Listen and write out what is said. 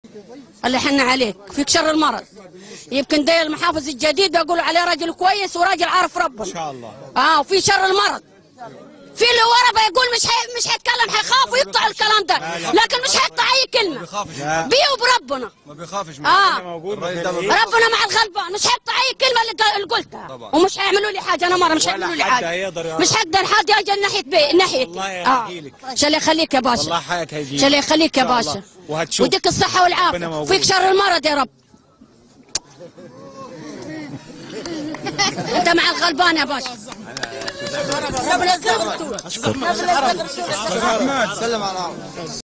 اللي حنا عليك فيك شر المرض يمكن ده المحافظ الجديد بيقولوا عليه راجل كويس وراجل عارف ربنا ان شاء الله. اه وفي شر المرض في اللي ورا بيقول مش هي مش هيتكلم هيخاف ويقطع الكلام ده لكن مش هيقطع اي كلمه بيه وبربنا ما بيخافش اه موجود الراجل ده ما ربنا مع الغلبان مش هيقطع اي كلمه اللي قال- اللي قلتها طبعا. ومش هيعملوا لي حاجه انا مره مش ولا هيعملوا لي حد حاجه هيقدر يعرف. مش هقدر حد يجي ناحيه بي ناحيه والله اه هيجيلك. شال يخليك يا باشا والله حقك هيجي شال يخليك يا إن شاء باشا الله. وهتشوف وديك الصحه ربنا والعافيه موجود. فيك شر المرض يا رب انت مع الغلبان يا باشا ربنا يرزقك سلم على